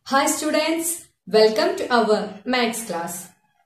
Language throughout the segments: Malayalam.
Hi students, welcome to our maths class.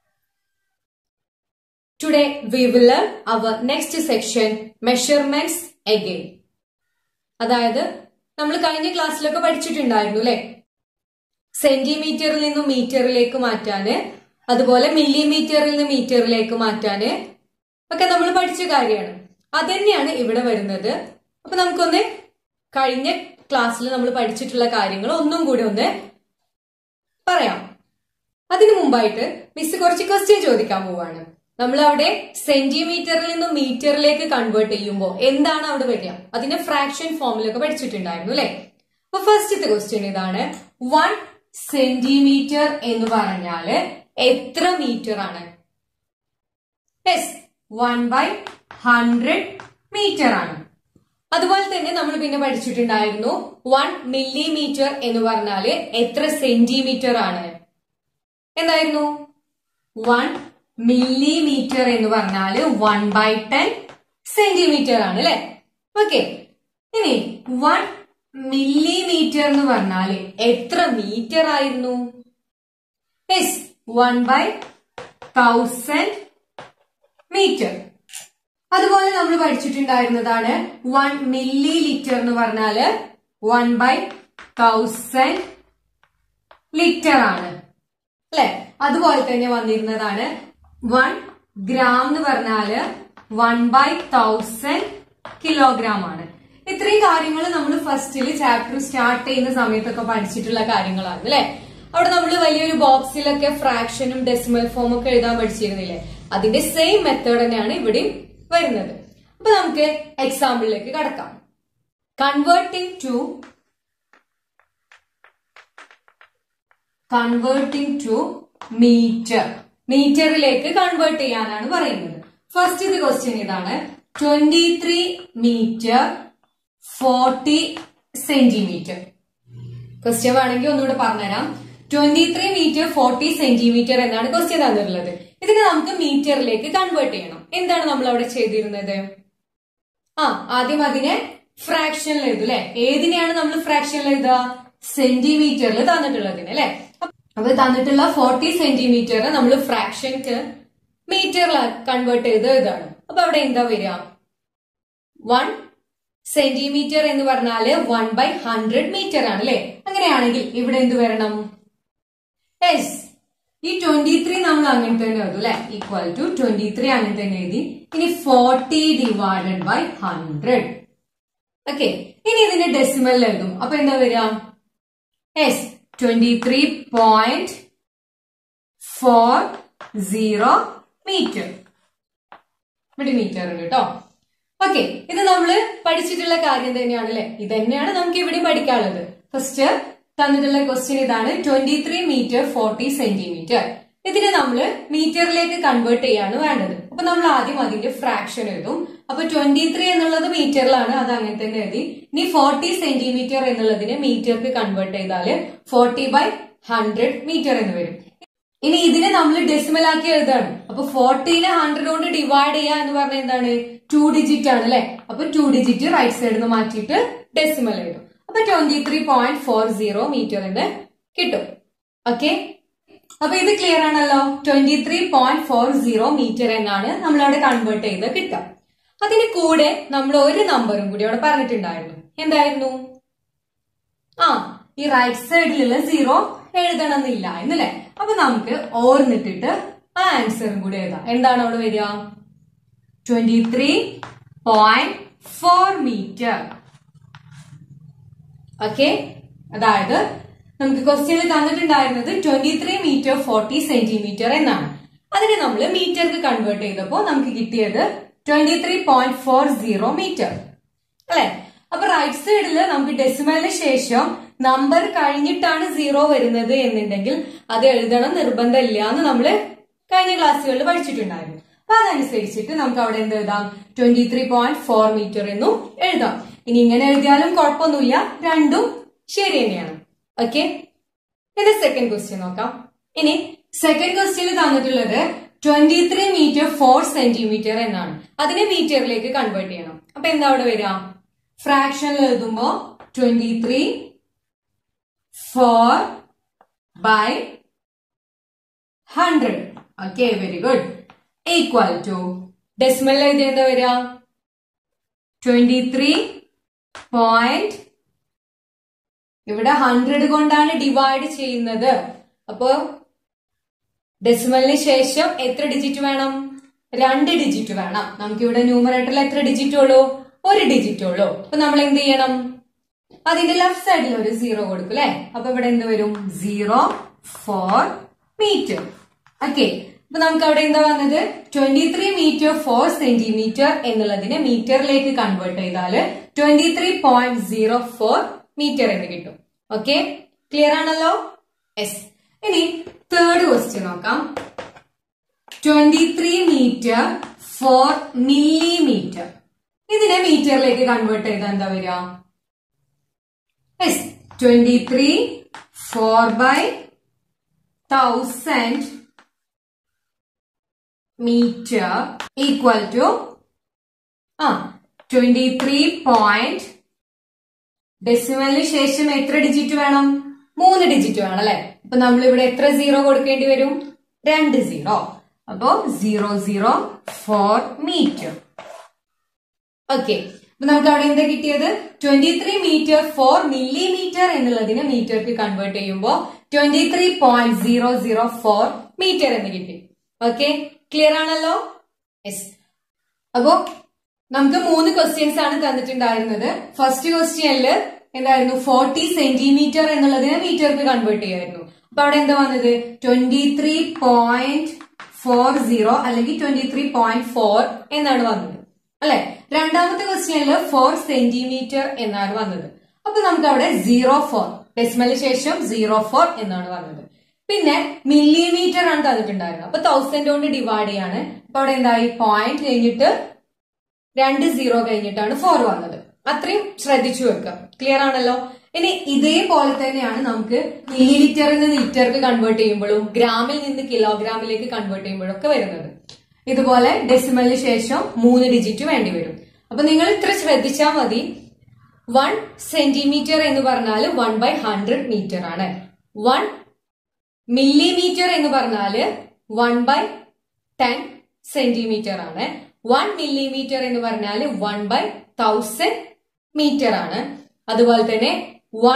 Today we will learn our next section measurements again. അതായത് നമ്മൾ കഴിഞ്ഞ ക്ലാസ്സിലൊക്കെ പഠിച്ചിട്ടുണ്ടായിരുന്നു അല്ലെ സെന്റിമീറ്ററിൽ നിന്നും മീറ്ററിലേക്ക് മാറ്റാന് അതുപോലെ മില്ലിമീറ്ററിൽ നിന്ന് മീറ്ററിലേക്ക് മാറ്റാന് ഒക്കെ നമ്മൾ പഠിച്ച കാര്യമാണ് അതന്നെയാണ് ഇവിടെ വരുന്നത് അപ്പൊ നമുക്കൊന്ന് കഴിഞ്ഞ ക്ലാസ്സിൽ നമ്മൾ പഠിച്ചിട്ടുള്ള കാര്യങ്ങൾ ഒന്നും കൂടി ഒന്ന് പറയാം അതിനു മുമ്പായിട്ട് മിസ് കുറച്ച് ക്വസ്റ്റ്യൻ ചോദിക്കാൻ പോവാണ് നമ്മൾ അവിടെ സെന്റിമീറ്ററിൽ നിന്നും മീറ്ററിലേക്ക് കൺവേർട്ട് ചെയ്യുമ്പോൾ എന്താണ് അവിടെ വരിക അതിന്റെ ഫ്രാക്ഷൻ ഫോമിലൊക്കെ പഠിച്ചിട്ടുണ്ടായിരുന്നു അല്ലെ അപ്പൊ ഫസ്റ്റത്തെ ക്വസ്റ്റ്യൻ ഇതാണ് വൺ സെന്റിമീറ്റർ എന്ന് പറഞ്ഞാല് എത്ര മീറ്റർ ആണ് yes one by hundred metre ആണ് അതുപോലെ തന്നെ നമ്മൾ പിന്നെ പഠിച്ചിട്ടുണ്ടായിരുന്നു വൺ മില്ലിമീറ്റർ എന്ന് പറഞ്ഞാല് എത്ര സെന്റിമീറ്റർ ആണ് എന്തായിരുന്നു വൺ മില്ലിമീറ്റർ എന്ന് പറഞ്ഞാല് വൺ ബൈ ടെൻ സെന്റിമീറ്റർ ആണ് അല്ലെ ഓക്കെ ഇനി വൺ മില്ലിമീറ്റർ എന്ന് പറഞ്ഞാല് എത്ര മീറ്റർ ആയിരുന്നു yes one by thousand metre അതുപോലെ നമ്മൾ പഠിച്ചിട്ടുണ്ടായിരുന്നതാണ് വൺ മില്ലി ലിറ്റർ എന്ന് പറഞ്ഞാല് വൺ ബൈ തൗസൻഡ് ലിറ്റർ ആണ് അല്ലെ അതുപോലെ തന്നെ വന്നിരുന്നതാണ് വൺ ഗ്രാം എന്ന് പറഞ്ഞാല് വൺ ബൈ തൗസൻഡ് കിലോഗ്രാം ആണ് ഇത്രയും കാര്യങ്ങൾ നമ്മൾ ഫസ്റ്റിൽ ചാപ്റ്റർ സ്റ്റാർട്ട് ചെയ്യുന്ന സമയത്തൊക്കെ പഠിച്ചിട്ടുള്ള കാര്യങ്ങളാണ് അല്ലെ അവിടെ നമ്മൾ വലിയൊരു ബോക്സിലൊക്കെ ഫ്രാക്ഷനും ഡെസിമൽ ഫോം ഒക്കെ എഴുതാൻ പഠിച്ചിരുന്നില്ലേ അതിന്റെ സെയിം മെത്തേഡ് തന്നെയാണ് ഇവിടെയും വരുന്നത് അപ്പൊ നമുക്ക് എക്സാമ്പിളിലേക്ക് കടക്കാം converting to converting to metre മീറ്ററിലേക്ക് കൺവേർട്ട് ചെയ്യാനാണ് പറയുന്നത് ഫസ്റ്റ് ഇത് ക്വസ്റ്റ്യൻ ഇതാണ് twenty three metre forty centimetre question വേണമെങ്കിൽ ഒന്നുകൂടെ പറഞ്ഞുതരാം twenty three metre forty centimetre എന്നാണ് ക്വസ്റ്റ്യൻ തന്നിട്ടുള്ളത് ഇതിനെ നമുക്ക് മീറ്ററിലേക്ക് കൺവേർട്ട് ചെയ്യണം എന്താണ് നമ്മൾ അവിടെ ചെയ്തിരുന്നത് ആ ആദ്യം അതിനെ ഫ്രാക്ഷനിൽ എഴുതും അല്ലെ ഏതിനെയാണ് നമ്മൾ ഫ്രാക്ഷനിൽ എഴുതുക സെന്റിമീറ്ററിൽ തന്നിട്ടുള്ളതിന് അല്ലെ അപ്പൊ തന്നിട്ടുള്ള ഫോർട്ടി സെന്റിമീറ്റർ നമ്മൾ ഫ്രാക്ഷൻക്ക് മീറ്ററിൽ കൺവേർട്ട് ചെയ്ത് എഴുതാണ് അപ്പൊ അവിടെ എന്താ വരിക വൺ സെന്റിമീറ്റർ എന്ന് പറഞ്ഞാല് വൺ ബൈ ഹൺഡ്രഡ് മീറ്റർ ആണ് അല്ലെ അങ്ങനെയാണെങ്കിൽ ഇവിടെ എന്ത് വരണം യെസ് ഈ ട്വന്റി ത്രീ നമ്മൾ അങ്ങനെ തന്നെ എഴുതും അല്ലെ ഈക്വൽ ടു ട്വന്റി ത്രീ അങ്ങനെ തന്നെ എഴുതി ഇനി forty divided by hundred okay ഇനി ഇതിന്റെ ഡെസിമൽ എഴുതും അപ്പൊ എന്താ വരിക yes twenty three point four zero metre ഇവിടെ മീറ്റർ ഉണ്ട് കേട്ടോ ഓക്കെ ഇത് നമ്മൾ പഠിച്ചിട്ടുള്ള കാര്യം തന്നെയാണ് അല്ലെ ഇത് തന്നെയാണ് നമുക്ക് ഇവിടെ പഠിക്കാനുള്ളത് ഫസ്റ്റ് തന്നിട്ടുള്ള ക്വസ്റ്റ്യൻ ഇതാണ് twenty three metre forty centimetre ഇതിനെ നമ്മൾ മീറ്ററിലേക്ക് കൺവേർട്ട് ചെയ്യാണ് വേണ്ടത് അപ്പൊ നമ്മൾ ആദ്യം അതിന്റെ ഫ്രാക്ഷൻ എഴുതും അപ്പൊ ട്വന്റി ത്രീ എന്നുള്ളത് മീറ്ററിലാണ് അത് അങ്ങനെ തന്നെ എഴുതി ഇനി ഫോർട്ടി സെന്റിമീറ്റർ എന്നുള്ളതിനെ മീറ്റർക്ക് കൺവേർട്ട് ചെയ്താല് ഫോർട്ടി ബൈ ഹൺഡ്രഡ് മീറ്റർ എന്ന് വരും ഇനി ഇതിനെ നമ്മൾ ഡെസിമൽ ആക്കി എഴുതാണ് അപ്പൊ ഫോർട്ടീനെ ഹൺഡ്രഡ് കൊണ്ട് ഡിവൈഡ് ചെയ്യുക എന്ന് പറഞ്ഞാൽ എന്താണ് ടു ഡിജിറ്റ് ആണ് അല്ലെ അപ്പൊ ടു ഡിജിറ്റ് റൈറ്റ് സൈഡിൽ നിന്ന് മാറ്റിയിട്ട് ഡെസിമൽ എഴുതും അപ്പൊ twenty three point four zero മീറ്ററിന് കിട്ടും ഓക്കെ അപ്പൊ ഇത് ക്ലിയർ ആണല്ലോ twenty three point four zero metre എന്നാണ് നമ്മൾ അവിടെ കൺവേർട്ട് ചെയ്ത് കിട്ടുക അതിന് കൂടെ നമ്മൾ ഒരു നമ്പറും കൂടി അവിടെ പറഞ്ഞിട്ടുണ്ടായിരുന്നു എന്തായിരുന്നു ആ ഈ റൈറ്റ് സൈഡിലുള്ള സീറോ എഴുതണമെന്നില്ല എന്നല്ലേ അപ്പൊ നമുക്ക് ഓർന്നിട്ടിട്ട് ആ ആൻസറും കൂടി എഴുതാം എന്താണ് അവിടെ വരിക twenty three point four metre okay അതായത് നമുക്ക് ക്വസ്റ്റ്യനിൽ തന്നിട്ടുണ്ടായിരുന്നത് twenty three metre forty centimetre എന്നാണ് അതിനെ നമ്മൾ മീറ്റർക്ക് കൺവേർട്ട് ചെയ്തപ്പോൾ നമുക്ക് കിട്ടിയത് twenty three point four zero metre അല്ലെ അപ്പൊ റൈറ്റ് സൈഡിൽ നമുക്ക് ഡെസിമലിന് ശേഷം നമ്പർ കഴിഞ്ഞിട്ടാണ് സീറോ വരുന്നത് എന്നുണ്ടെങ്കിൽ അത് എഴുതണം നിർബന്ധമില്ല എന്ന് നമ്മൾ കഴിഞ്ഞ ക്ലാസ്സുകളിൽ പഠിച്ചിട്ടുണ്ടായിരുന്നു അപ്പൊ അതനുസരിച്ചിട്ട് നമുക്ക് അവിടെ എന്ത് എഴുതാം twenty three point four metre എന്നും എഴുതാം ഇനി ഇങ്ങനെ എഴുതിയാലും കുഴപ്പമൊന്നുമില്ല രണ്ടും ശരി തന്നെയാണ് ഓക്കെ ഇത് സെക്കൻഡ് ക്വസ്റ്റ്യൻ നോക്കാം ഇനി സെക്കൻഡ് ക്വസ്റ്റ്യനിൽ തന്നിട്ടുള്ളത് twenty three metre four centimetre എന്നാണ് അതിനെ മീറ്ററിലേക്ക് കൺവേർട്ട് ചെയ്യണം അപ്പൊ എന്താ അവിടെ വരിക ഫ്രാക്ഷനിൽ എഴുതുമ്പോ twenty three four by hundred okay very good equal to decimal എഴുതി എന്താ വരിക ട്വന്റി ത്രീ പോയിന്റ് ഇവിടെ ഹൺഡ്രഡ് കൊണ്ടാണ് ഡിവൈഡ് ചെയ്യുന്നത് അപ്പോ ഡെസിമലിന് ശേഷം എത്ര ഡിജിറ്റ് വേണം രണ്ട് ഡിജിറ്റ് വേണം നമുക്ക് ഇവിടെ ന്യൂമറേറ്ററിൽ എത്ര ഡിജിറ്റ് ഉള്ളൂ ഒരു ഡിജിറ്റ് ഉള്ളൂ അപ്പൊ നമ്മൾ എന്ത് ചെയ്യണം അതിന്റെ ലെഫ്റ്റ് സൈഡിൽ ഒരു സീറോ കൊടുക്കും അല്ലെ അപ്പൊ ഇവിടെ എന്ത് വരും സീറോ ഫോർ മീറ്റർ ഓക്കെ അപ്പൊ നമുക്ക് അവിടെ എന്താ വന്നത് twenty three metre four centimetre എന്നുള്ളതിനെ മീറ്ററിലേക്ക് കൺവേർട്ട് ചെയ്താൽ twenty three point zero four metre എന്ന് കിട്ടും ഓക്കെ ക്ലിയർ ആണല്ലോ യെസ് ഇനി തേർഡ് ക്വസ്റ്റ്യൻ നോക്കാം twenty three metre four millimetre ഇതിനെ മീറ്ററിലേക്ക് കൺവേർട്ട് ചെയ്താൽ എന്താ വരിക yes twenty three four by thousand metre equal to ആ ട്വന്റി ത്രീ പോയിന്റ് ഡെസിമലിന് ശേഷം എത്ര ഡിജിറ്റ് വേണം മൂന്ന് ഡിജിറ്റ് വേണം അല്ലെ അപ്പൊ നമ്മൾ ഇവിടെ എത്ര സീറോ കൊടുക്കേണ്ടി വരും രണ്ട് സീറോ അപ്പോ zero zero four metre okay അപ്പൊ നമുക്ക് അവിടെ എന്താ കിട്ടിയത് twenty three metre four millimetre എന്നുള്ളതിനെ മീറ്റർക്ക് കൺവേർട്ട് ചെയ്യുമ്പോൾ twenty three point zero zero four metre എന്ന് കിട്ടി ഓക്കെ ക്ലിയർ ആണല്ലോ യെസ് അപ്പോ നമുക്ക് മൂന്ന് ക്വസ്റ്റ്യൻസ് ആണ് തന്നിട്ടുണ്ടായിരുന്നത് ഫസ്റ്റ് ക്വസ്റ്റ്യനില് എന്തായിരുന്നു ഫോർട്ടി സെന്റിമീറ്റർ എന്നുള്ളതിനെ മീറ്റർക്ക് കൺവേർട്ട് ചെയ്യായിരുന്നു അപ്പൊ അവിടെ എന്താ വന്നത് twenty three point four zero അല്ലെങ്കിൽ ട്വന്റി ത്രീ പോയിന്റ് ഫോർ എന്നാണ് വന്നത് അല്ലെ രണ്ടാമത്തെ ക്വസ്റ്റ്യനില് ഫോർ സെന്റിമീറ്റർ എന്നാണ് വന്നത് അപ്പൊ നമുക്ക് അവിടെ സീറോ ഫോർ ഡെസിമലിന് ശേഷം സീറോ ഫോർ എന്നാണ് വന്നത് പിന്നെ മില്ലിമീറ്റർ ആണ് തന്നിട്ടുണ്ടായിരുന്നത് അപ്പൊ തൗസൻഡ് കൊണ്ട് ഡിവൈഡ് ചെയ്യാണ് അപ്പൊ അവിടെ എന്തായി പോയിന്റ് കഴിഞ്ഞിട്ട് രണ്ട് സീറോ കഴിഞ്ഞിട്ടാണ് ഫോർ വന്നത് അത്രയും ശ്രദ്ധിച്ചു വെക്കുക ക്ലിയർ ആണല്ലോ ഇനി ഇതേപോലെ തന്നെയാണ് നമുക്ക് മില്ലി ലിറ്ററിൽ നിന്ന് ലിറ്റർക്ക് കൺവേർട്ട് ചെയ്യുമ്പോഴും ഗ്രാമിൽ നിന്ന് കിലോഗ്രാമിലേക്ക് കൺവേർട്ട് ചെയ്യുമ്പോഴും ഒക്കെ വരുന്നത് ഇതുപോലെ ഡെസിമലിന് ശേഷം മൂന്ന് ഡിജിറ്റ് വേണ്ടി വരും അപ്പൊ നിങ്ങൾ ഇത്ര ശ്രദ്ധിച്ചാൽ മതി വൺ സെന്റിമീറ്റർ എന്ന് പറഞ്ഞാൽ വൺ ബൈ ഹൺഡ്രഡ് മീറ്റർ ആണ് വൺ മില്ലിമീറ്റർ എന്ന് പറഞ്ഞാല് വൺ ബൈ ടെൻ സെന്റിമീറ്റർ ആണ് വൺ മില്ലിമീറ്റർ എന്ന് പറഞ്ഞാൽ വൺ ബൈ തൗസൻഡ് മീറ്റർ ആണ് അതുപോലെ തന്നെ വൺ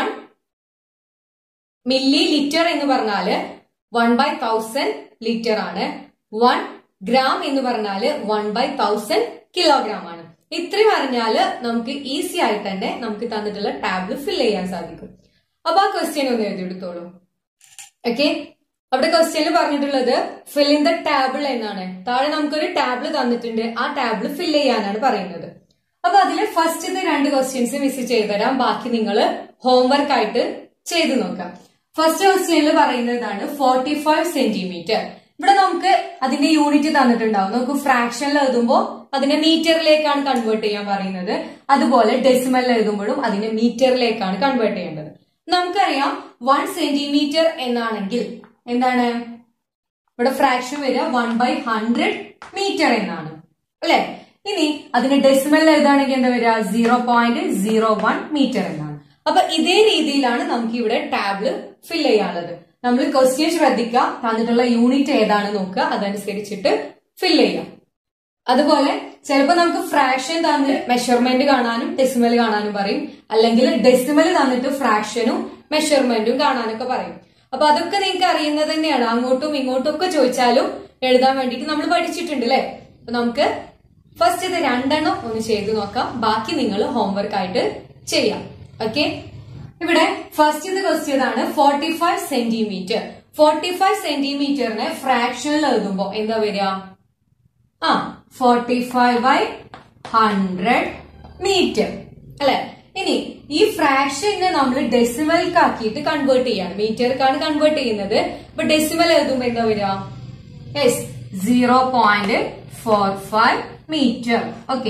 മില്ലി ലിറ്റർ എന്ന് പറഞ്ഞാല് വൺ ബൈ തൗസൻഡ് ലിറ്റർ ആണ് വൺ ഗ്രാം എന്ന് പറഞ്ഞാല് വൺ ബൈ തൗസൻഡ് കിലോഗ്രാം ആണ് ഇത്രയും അറിഞ്ഞാല് നമുക്ക് ഈസി ആയിട്ട് തന്നെ നമുക്ക് തന്നിട്ടുള്ള ടാബിൾ ഫിൽ ചെയ്യാൻ സാധിക്കും അപ്പൊ ആ ക്വസ്റ്റ്യൻ ഒന്ന് എഴുതിയെടുത്തോളൂ ഓക്കെ അവിടെ ക്വസ്റ്റ്യനിൽ പറഞ്ഞിട്ടുള്ളത് ഫിൽ ഇൻ ദ ടാബിൾ എന്നാണ് താഴെ നമുക്കൊരു ടാബിൾ തന്നിട്ടുണ്ട് ആ ടാബിൾ ഫിൽ ചെയ്യാനാണ് പറയുന്നത് അപ്പൊ അതില് ഫസ്റ്റ് രണ്ട് ക്വസ്റ്റ്യൻസ് മിസ് ചെയ്തുതരാം ബാക്കി നിങ്ങൾ ഹോംവർക്ക് ആയിട്ട് ചെയ്തു നോക്കാം ഫസ്റ്റ് ക്വസ്റ്റ്യനിൽ പറയുന്നതാണ് ഫോർട്ടി ഫൈവ് സെന്റിമീറ്റർ ഇവിടെ നമുക്ക് അതിന്റെ യൂണിറ്റ് തന്നിട്ടുണ്ടാവും നമുക്ക് ഫ്രാക്ഷനിൽ എഴുതുമ്പോൾ അതിനെ മീറ്ററിലേക്കാണ് കൺവേർട്ട് ചെയ്യാൻ പറയുന്നത് അതുപോലെ ഡെസിമലിൽ എഴുതുമ്പോഴും അതിനെ മീറ്ററിലേക്കാണ് കൺവേർട്ട് ചെയ്യേണ്ടത് നമുക്കറിയാം വൺ സെന്റിമീറ്റർ എന്നാണെങ്കിൽ എന്താണ് ഇവിടെ ഫ്രാക്ഷൻ വരിക വൺ ബൈ ഹൺഡ്രഡ് മീറ്റർ എന്നാണ് അല്ലെ ഇനി അതിന് ഡെസിമൽ എഴുതാണെങ്കിൽ എന്താ വരിക zero point zero one metre എന്നാണ് അപ്പൊ ഇതേ രീതിയിലാണ് നമുക്ക് ഇവിടെ ടാബിള് ഫിൽ ചെയ്യാനുള്ളത് നമ്മൾ ക്വസ്റ്റ്യൻ ശ്രദ്ധിക്കുക തന്നിട്ടുള്ള യൂണിറ്റ് ഏതാണ് നോക്കുക അതനുസരിച്ചിട്ട് ഫിൽ ചെയ്യാം അതുപോലെ ചിലപ്പോൾ നമുക്ക് ഫ്രാക്ഷൻ തന്ന് മെഷർമെന്റ് കാണാനും ഡെസിമൽ കാണാനും പറയും അല്ലെങ്കിൽ ഡെസിമൽ തന്നിട്ട് ഫ്രാക്ഷനും മെഷർമെന്റും കാണാനൊക്കെ പറയും അപ്പൊ അതൊക്കെ നിങ്ങൾക്ക് അറിയുന്നത് തന്നെയാണ് അങ്ങോട്ടും ഇങ്ങോട്ടും ഒക്കെ ചോദിച്ചാലും എഴുതാൻ വേണ്ടിയിട്ട് നമ്മൾ പഠിച്ചിട്ടുണ്ട് അല്ലെ അപ്പൊ നമുക്ക് ഫസ്റ്റ് ഇത് രണ്ടെണ്ണം ഒന്ന് ചെയ്തു നോക്കാം ബാക്കി നിങ്ങൾ ഹോംവർക്ക് ആയിട്ട് ചെയ്യാം ഓക്കെ ഇവിടെ ഫസ്റ്റ് ഇത് ക്വസ്റ്റ്യൻ ആണ് forty five centimetre forty five സെന്റിമീറ്ററിനെ ഫ്രാക്ഷനിൽ എഴുതുമ്പോ എന്താ വരിക ആ forty five by hundred metre അല്ലെ ഇനി ഈ ഫ്രാക്ഷനെ നമ്മൾ ഡെസിമൽക്ക് ആക്കിയിട്ട് കൺവേർട്ട് ചെയ്യാണ് മീറ്റർക്കാണ് കൺവേർട്ട് ചെയ്യുന്നത് അപ്പൊ ഡെസിമൽ എഴുതുമ്പോ എന്താ വരിക yes zero point four five metre okay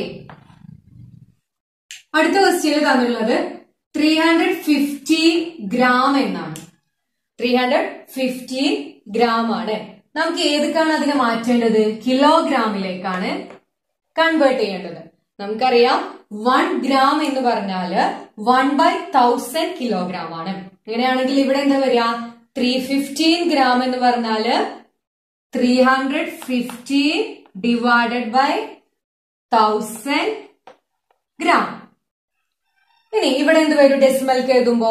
അടുത്ത ക്വസ്റ്റ്യൻ തന്നിട്ടുള്ളത് ത്രീ ഹൺഡ്രഡ് ഫിഫ്റ്റീൻ ഗ്രാം എന്നാണ് ത്രീ ഹൺഡ്രഡ് ഫിഫ്റ്റീൻ ഗ്രാം ആണ് നമുക്ക് ഏതൊക്കെയാണ് അതിനെ മാറ്റേണ്ടത് കിലോഗ്രാമിലേക്കാണ് കൺവേർട്ട് ചെയ്യേണ്ടത് നമുക്കറിയാം വൺ ഗ്രാം എന്ന് പറഞ്ഞാല് വൺ ബൈ തൗസൻഡ് കിലോഗ്രാം ആണ് അങ്ങനെയാണെങ്കിൽ ഇവിടെ എന്താ വരിക ത്രീ ഫിഫ്റ്റീൻ ഗ്രാം എന്ന് പറഞ്ഞാല് three hundred fifteen divided by thousand gram ഇനി ഇവിടെ എന്ത് വരും ഡെസിമൽക്ക് എഴുതുമ്പോ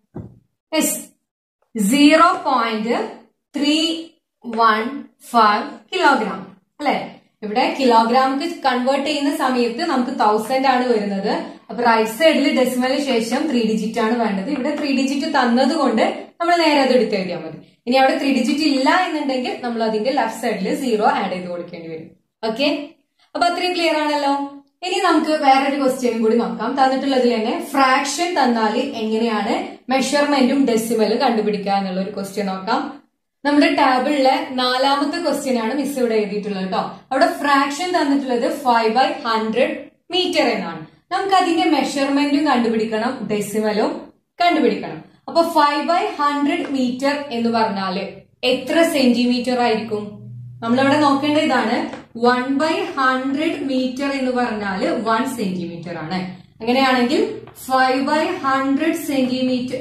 zero point three one five kilogram അല്ലെ ഇവിടെ കിലോഗ്രാമിക്ക് കൺവേർട്ട് ചെയ്യുന്ന സമയത്ത് നമുക്ക് തൗസൻഡ് ആണ് വരുന്നത് അപ്പൊ റൈറ്റ് സൈഡിൽ ഡെസിമലിന് ശേഷം ത്രീ ഡിജിറ്റ് ആണ് വേണ്ടത് ഇവിടെ ത്രീ ഡിജിറ്റ് തന്നത് കൊണ്ട് നമ്മൾ നേരെ അത് എടുത്ത് എഴുതിയാൽ മതി ഇനി അവിടെ ത്രീ ഡിജിറ്റ് ഇല്ല എന്നുണ്ടെങ്കിൽ നമ്മൾ അതിന്റെ ലെഫ്റ്റ് സൈഡിൽ സീറോ ആഡ് ചെയ്ത് കൊടുക്കേണ്ടി വരും ഓക്കെ അപ്പൊ അത്രയും ക്ലിയർ ആണല്ലോ ഇനി നമുക്ക് വേറൊരു ക്വസ്റ്റ്യനും കൂടി നോക്കാം തന്നിട്ടുള്ളതിൽ തന്നെ ഫ്രാക്ഷൻ തന്നാൽ എങ്ങനെയാണ് മെഷർമെന്റും ഡെസിമലും കണ്ടുപിടിക്കുക എന്നുള്ള ഒരു ക്വസ്റ്റ്യൻ നോക്കാം നമ്മുടെ ടാബിളിലെ നാലാമത്തെ ക്വസ്റ്റ്യൻ ആണ് മിസ് ഇവിടെ എഴുതിയിട്ടുള്ളത് കേട്ടോ അവിടെ ഫ്രാക്ഷൻ തന്നിട്ടുള്ളത് ഫൈവ് ബൈ ഹൺഡ്രഡ് മീറ്റർ എന്നാണ് നമുക്ക് അതിന്റെ മെഷർമെന്റും കണ്ടുപിടിക്കണം ഡെസിമലും കണ്ടുപിടിക്കണം അപ്പൊ ഫൈവ് ബൈ ഹൺഡ്രഡ് മീറ്റർ എന്ന് പറഞ്ഞാല് എത്ര സെന്റിമീറ്റർ ആയിരിക്കും നമ്മളവിടെ നോക്കേണ്ട ഇതാണ് വൺ ബൈ ഹൺഡ്രഡ് മീറ്റർ എന്ന് പറഞ്ഞാല് വൺ സെന്റിമീറ്റർ ആണ് അങ്ങനെയാണെങ്കിൽ five by hundred centimetre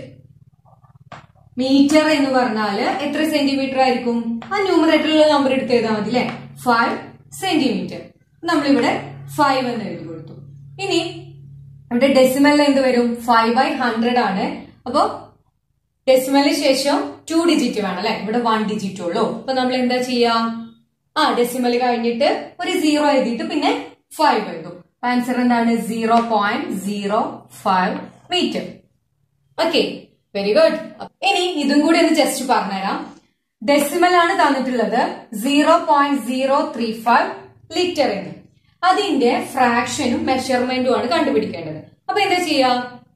metre എന്ന് പറഞ്ഞാല് എത്ര സെന്റിമീറ്റർ ആയിരിക്കും ആ ന്യൂമറേറ്ററിലുള്ള നമ്പർ എടുത്ത് എഴുതാൽ മതി അല്ലെ ഫൈവ് സെന്റിമീറ്റർ നമ്മളിവിടെ ഫൈവ് എന്ന് എഴുതി കൊടുത്തു ഇനി ഇവിടെ ഡെസിമലിൽ എന്ത് വരും ഫൈവ് ബൈ ഹൺഡ്രഡ് ആണ് അപ്പോ ഡെസിമലിന് ശേഷം ടു ഡിജിറ്റ് വേണം അല്ലെ ഇവിടെ വൺ ഡിജിറ്റ് ഉള്ളൂ അപ്പൊ നമ്മൾ എന്താ ചെയ്യാ ആ ഡെസിമൽ കഴിഞ്ഞിട്ട് ഒരു സീറോ എഴുതിയിട്ട് പിന്നെ ഫൈവ് എഴുതും ആൻസർ എന്താണ് zero point zero five metre okay very good ഇനി ഇതും കൂടി ഒന്ന് ജസ്റ്റ് പറഞ്ഞുതരാം ഡെസിമൽ ആണ് തന്നിട്ടുള്ളത് zero point zero three five litre എന്ന് അതിന്റെ ഫ്രാക്ഷനും മെഷർമെന്റും ആണ് കണ്ടുപിടിക്കേണ്ടത് അപ്പൊ എന്താ ചെയ്യാ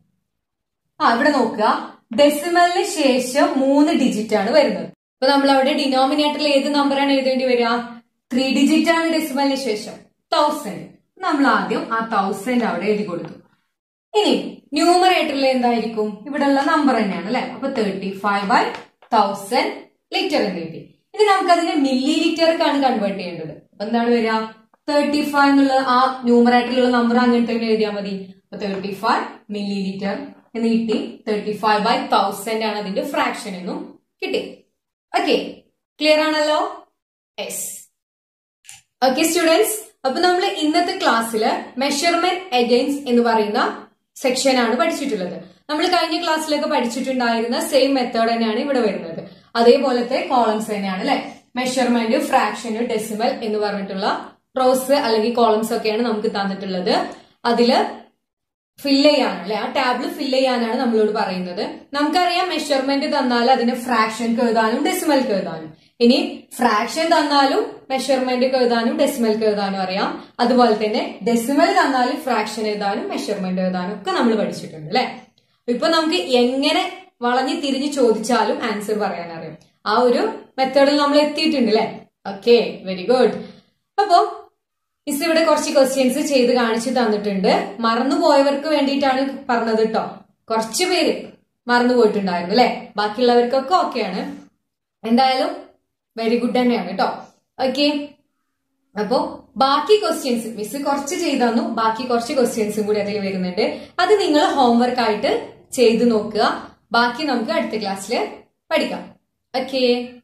ആ ഇവിടെ നോക്കുക ഡെസിമലിന് ശേഷം മൂന്ന് ഡിജിറ്റ് ആണ് വരുന്നത് അപ്പൊ നമ്മൾ അവിടെ ഡിനോമിനേറ്ററിൽ ഏത് നമ്പറാണ് എഴുതേണ്ടി വരിക ത്രീ ഡിജിറ്റ് ആണ് ഡെസിമലിന് ശേഷം തൗസൻഡ് നമ്മൾ ആദ്യം ആ തൗസൻഡ് അവിടെ എഴുതി കൊടുത്തു ഇനി ന്യൂമറേറ്ററിൽ എന്തായിരിക്കും ഇവിടെയുള്ള നമ്പർ തന്നെയാണ് അല്ലെ അപ്പൊ thirty five by thousand litre എന്ന് എഴുതി ഇനി നമുക്ക് അതിനെ മില്ലി ലിറ്റർക്കാണ് കൺവേർട്ട് ചെയ്യേണ്ടത് അപ്പൊ എന്താണ് വരിക തേർട്ടി ഫൈവ് എന്നുള്ള ആ ന്യൂമറേറ്ററിലുള്ള നമ്പർ അങ്ങനെ തന്നെ എഴുതിയാൽ മതി അപ്പൊ തേർട്ടി ഫൈവ് മില്ലി ലിറ്റർ എന്ന് കിട്ടി തേർട്ടി ഫൈവ് ബൈ തൗസൻഡ് ആണ് അതിന്റെ ഫ്രാക്ഷൻ എന്നും കിട്ടി ഓക്കെ ക്ലിയർ ആണല്ലോ യെസ് ഓക്കെ സ്റ്റുഡൻസ് അപ്പൊ നമ്മൾ ഇന്നത്തെ ക്ലാസ്സിൽ മെഷർമെന്റ് അഗൈൻസ് എന്ന് പറയുന്ന സെക്ഷൻ ആണ് പഠിച്ചിട്ടുള്ളത് നമ്മൾ കഴിഞ്ഞ ക്ലാസ്സിലൊക്കെ പഠിച്ചിട്ടുണ്ടായിരുന്ന സെയിം മെത്തേഡ് തന്നെയാണ് ഇവിടെ വരുന്നത് അതേപോലത്തെ കോളംസ് തന്നെയാണ് അല്ലെ മെഷർമെന്റ് ഫ്രാക്ഷന് ഡെസിമൽ എന്ന് പറഞ്ഞിട്ടുള്ള റോസ് അല്ലെങ്കിൽ കോളംസ് ഒക്കെയാണ് നമുക്ക് തന്നിട്ടുള്ളത് അതില് ഫില്ല് ചെയ്യാനാണ് അല്ലെ ആ ടാബിൾ ഫില്ല് ചെയ്യാനാണ് നമ്മളോട് പറയുന്നത് നമുക്കറിയാം മെഷർമെന്റ് തന്നാൽ അതിന് ഫ്രാക്ഷൻ എഴുതാനും ഡെസിമൽ എഴുതാനും ഇനി ഫ്രാക്ഷൻ തന്നാലും മെഷർമെന്റ് എഴുതാനും ഡെസിമൽ എഴുതാനും അറിയാം അതുപോലെ തന്നെ ഡെസിമൽ തന്നാലും ഫ്രാക്ഷൻ എഴുതാനും മെഷർമെന്റ് എഴുതാനും ഒക്കെ നമ്മൾ പഠിച്ചിട്ടുണ്ട് അല്ലെ ഇപ്പൊ നമുക്ക് എങ്ങനെ വളഞ്ഞു തിരിഞ്ഞ് ചോദിച്ചാലും ആൻസർ പറയാൻ അറിയാം ആ ഒരു മെത്തേഡിൽ നമ്മൾ എത്തിയിട്ടുണ്ട് അല്ലെ ഓക്കെ വെരി ഗുഡ് അപ്പോ മിസ് ഇവിടെ കുറച്ച് ക്വസ്റ്റ്യൻസ് ചെയ്ത് കാണിച്ചു തന്നിട്ടുണ്ട് മറന്നുപോയവർക്ക് വേണ്ടിയിട്ടാണ് പറഞ്ഞത് കേട്ടോ കുറച്ച് പേര് മറന്നു പോയിട്ടുണ്ടായിരുന്നു അല്ലെ ബാക്കിയുള്ളവർക്കൊക്കെ ഓക്കെയാണ് എന്തായാലും വെരി ഗുഡ് തന്നെയാണ് കേട്ടോ ഓക്കെ അപ്പോ ബാക്കി ക്വസ്റ്റ്യൻസ് മിസ് കുറച്ച് ചെയ്തു തന്നു ബാക്കി കുറച്ച് ക്വസ്റ്റ്യൻസും കൂടി അതിൽ വരുന്നുണ്ട് അത് നിങ്ങൾ ഹോംവർക്ക് ആയിട്ട് ചെയ്തു നോക്കുക ബാക്കി നമുക്ക് അടുത്ത ക്ലാസ്സിൽ പഠിക്കാം ഓക്കെ